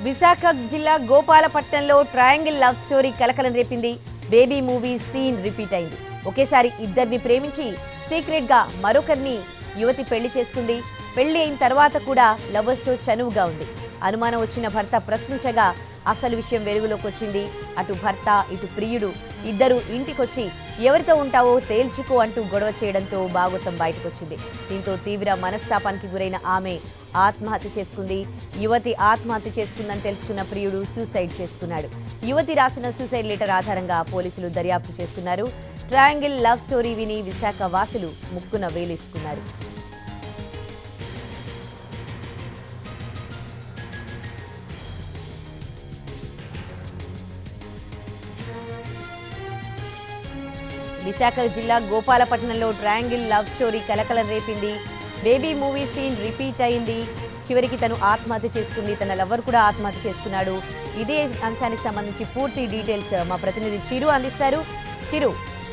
విశాఖ జిల్లా గోపాలపట్నంలో triangle love story కలకలం రేపింది బేబీ మూవీ సీన్ రిపీట్ అయింది ఒకేసారి ఇద్దరిని ప్రేమించి సీక్రెట్ గా మరొకరిని యువతి పెళ్లి చేసుకుంది పెళ్లి అయిన తర్వాత కూడా లవర్స్ తో చనువుగా ఉంది అనుమానం వచ్చిన భర్త ప్రశ్నించగా అసలు విషయం వెలుగులోకి వచ్చింది అటు భర్త ఇటు ప్రియుడు ఇద్దరు ఇంటికొచ్చి ఎవరితో ఉంటావో తేల్చుకో అంటూ గొడవ చేయడంతో భాగవతం బయటకొచ్చింది దీంతో తీవ్ర మనస్తాపానికి గురైన ఆమె ఆత్మహత్య చేసుకుంది యువతి ఆత్మహత్య చేసుకుందని తెలుసుకున్న ప్రియుడు సూసైడ్ చేసుకున్నాడు యువతి రాసిన సూసైడ్ లెటర్ ఆధారంగా పోలీసులు దర్యాప్తు చేస్తున్నారు ట్రయాంగిల్ లవ్ స్టోరీ విని విశాఖ వాసులు ముక్కున వేలేసుకున్నారు విశాఖ జిల్లా గోపాలపట్నంలో ట్రయాంగిల్ లవ్ స్టోరీ కలకలం రేపింది బేబీ మూవీ సీన్ రిపీట్ అయింది చివరికి తను ఆత్మహత్య చేసుకుంది తన లవర్ కూడా ఆత్మహత్య చేసుకున్నాడు ఇదే అంశానికి సంబంధించి పూర్తి డీటెయిల్స్ మా ప్రతినిధి చిరు అందిస్తారు చిరు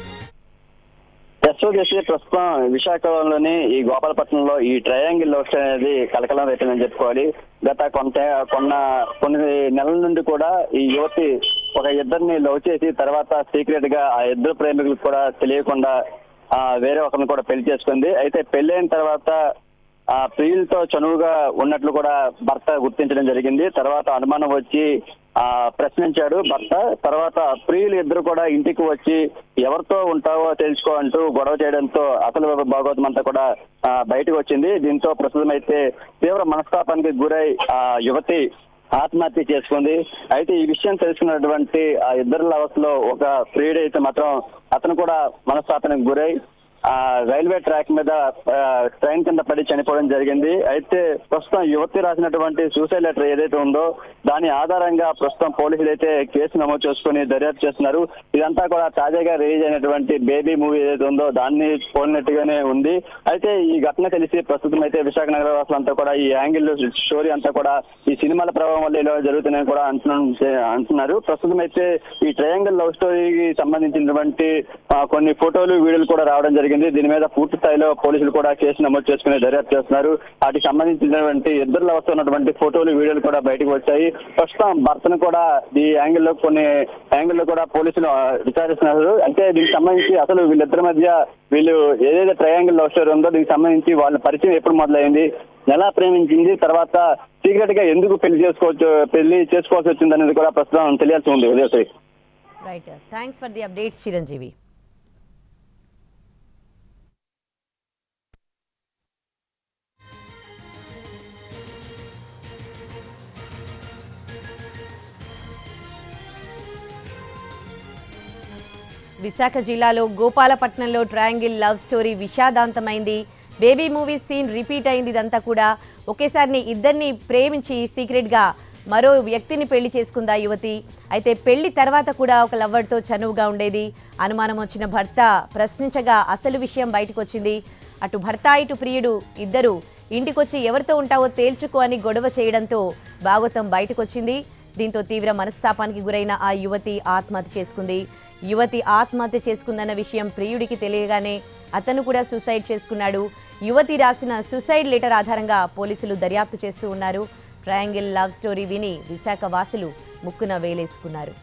ఎస్ఓగేసి ప్రస్తుతం విశాఖలోని ఈ గోపాలపట్నంలో ఈ ట్రయాంగిల్ లవ్ స్టోరీ అనేది కలకలం రేపిందని చెప్పుకోవాలి గత కొంత కొన్న కొన్ని నెలల నుండి కూడా ఈ యువతి ఒక ఇద్దరిని లవ్ చేసి తర్వాత సీక్రెట్ గా ఆ ఇద్దరు ప్రేమికులకు కూడా తెలియకుండా ఆ వేరే ఒకరిని కూడా పెళ్లి చేసుకుంది అయితే పెళ్లి తర్వాత ఆ ప్రియులతో చనువుగా ఉన్నట్లు కూడా భర్త గుర్తించడం జరిగింది తర్వాత అనుమానం వచ్చి ఆ ప్రశ్నించాడు భర్త తర్వాత ప్రియులు ఇద్దరు కూడా ఇంటికి వచ్చి ఎవరితో ఉంటావో తెలుసుకో అంటూ గొడవ చేయడంతో అసలు భాగవతం అంతా కూడా ఆ, బయటకు వచ్చింది దీంతో ప్రస్తుతం అయితే తీవ్ర మనస్తాపానికి గురై ఆ యువతి ఆత్మహత్య చేసుకుంది అయితే ఈ విషయం తెలుసుకున్నటువంటి ఆ ఇద్దరు లవర్స్ లో ఒక ప్రియుడు అయితే మాత్రం అతను కూడా మనస్తాపానికి గురై ఆ రైల్వే ట్రాక్ మీద ఆ, ట్రైన్ కింద పడి చనిపోవడం జరిగింది అయితే ప్రస్తుతం యువతి రాసినటువంటి సూసైడ్ లెటర్ ఏదైతే ఉందో దాని ఆధారంగా ప్రస్తుతం పోలీసులు అయితే కేసు నమోదు చేసుకుని దర్యాప్తు చేస్తున్నారు ఇదంతా కూడా తాజాగా రిలీజ్ అయినటువంటి బేబీ మూవీ ఏదైతే ఉందో దాన్ని పోలినట్టుగానే ఉంది అయితే ఈ ఘటన తెలిసి ప్రస్తుతం అయితే విశాఖ నగర వాసులంతా కూడా ఈ యాంగిల్ స్టోరీ అంతా కూడా ఈ సినిమాల ప్రభావం వల్ల ఇలా జరుగుతున్నాయని కూడా అంటున్న- అంటున్నారు ప్రస్తుతం అయితే ఈ ట్రయాంగిల్ లవ్ స్టోరీకి సంబంధించినటువంటి ఆ, కొన్ని ఫోటోలు వీడియోలు కూడా రావడం జరిగింది దీని మీద పూర్తి స్థాయిలో పోలీసులు కూడా కేసు నమోదు చేసుకుని దర్యాప్తు చేస్తున్నారు వాటికి సంబంధించినటువంటి ఇద్దరు లవర్స్ ఉన్నటువంటి ఫోటోలు వీడియోలు కూడా బయటకు వచ్చాయి ప్రస్తుతం భర్తను కూడా ఈ యాంగిల్ లో కొన్ని యాంగిల్ లో కూడా పోలీసులు ఆ, విచారిస్తున్నారు అంటే దీనికి సంబంధించి అసలు వీళ్ళిద్దరి మధ్య వీళ్ళు ఏదైతే ట్రయాంగిల్ లవ్ స్టోరీ ఉందో దీనికి సంబంధించి వాళ్ళ పరిచయం ఎప్పుడు మొదలైంది ఎలా ప్రేమించింది తర్వాత సీక్రెట్ గా ఎందుకు పెళ్లి చేసుకోవచ్చు పెళ్లి చేసుకోవాల్సి వచ్చింది అనేది కూడా ప్రస్తుతం తెలియాల్సి ఉంది Udayasri right thanks for the updates Chiranjeevi Visakha జిల్లాలో గోపాలపట్నంలో ట్రయాంగిల్ లవ్ స్టోరీ విషాదాంతమైంది బేబీ మూవీ సీన్ రిపీట్ అయింది ఇదంతా కూడా ఒకేసారి ఇద్దరిని ప్రేమించి సీక్రెట్గా మరో వ్యక్తిని పెళ్లి చేసుకుందా యువతి అయితే పెళ్లి తర్వాత కూడా ఒక లవ్వర్తో చనువుగా ఉండేది అనుమానం వచ్చిన భర్త ప్రశ్నించగా అసలు విషయం బయటకు వచ్చింది అటు భర్త ఇటు ప్రియుడు ఇద్దరు ఇంటికొచ్చి ఎవరితో ఉంటావో తేల్చుకో అని గొడవ చేయడంతో భాగవతం బయటకొచ్చింది దీంతో తీవ్ర మనస్తాపానికి గురైన ఆ యువతి ఆత్మహత్య చేసుకుంది యువతి ఆత్మహత్య చేసుకుందన్న విషయం ప్రియుడికి తెలియగానే అతను కూడా సూసైడ్ చేసుకున్నాడు యువతి రాసిన సూసైడ్ లెటర్ ఆధారంగా పోలీసులు దర్యాప్తు చేస్తూ ఉన్నారు ట్రయాంగిల్ లవ్ స్టోరీ విని విశాఖ వాసులు ముక్కున వేలేసుకున్నారు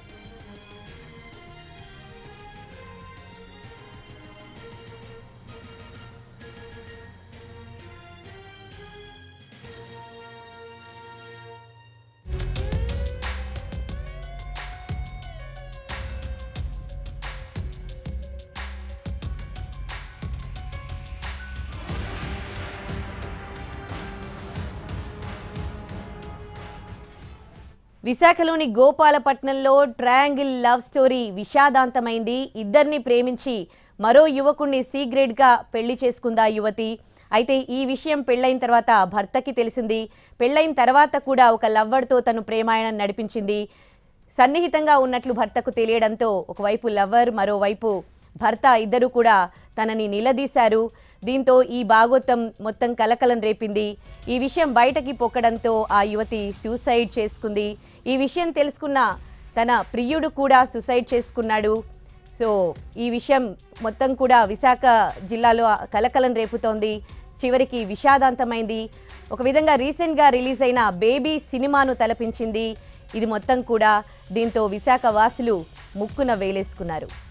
విశాఖలోని గోపాలపట్నంలో ట్రయాంగిల్ లవ్ స్టోరీ విషాదాంతమైంది ఇద్దరిని ప్రేమించి మరో యువకుణ్ణి సీక్రెట్గా పెళ్లి చేసుకుందా యువతి అయితే ఈ విషయం పెళ్ళైన తర్వాత భర్తకి తెలిసింది పెళ్ళైన తర్వాత కూడా ఒక లవ్వర్తో తను ప్రేమాయణం నడిపించింది సన్నిహితంగా ఉన్నట్లు భర్తకు తెలియడంతో ఒకవైపు లవ్వర్ మరోవైపు భర్త ఇద్దరు కూడా తనని నిలదీశారు దీంతో ఈ భాగోత్తం మొత్తం కలకలం రేపింది ఈ విషయం బయటకి పొక్కడంతో ఆ యువతి సూసైడ్ చేసుకుంది ఈ విషయం తెలుసుకున్న తన ప్రియుడు కూడా సూసైడ్ చేసుకున్నాడు సో ఈ విషయం మొత్తం కూడా విశాఖ జిల్లాలో కలకలం రేపుతోంది చివరికి విషాదాంతమైంది ఒక విధంగా రీసెంట్గా రిలీజ్ అయిన బేబీ సినిమాను తలపించింది ఇది మొత్తం కూడా దీంతో విశాఖ వాసులు ముక్కున వేలేసుకున్నారు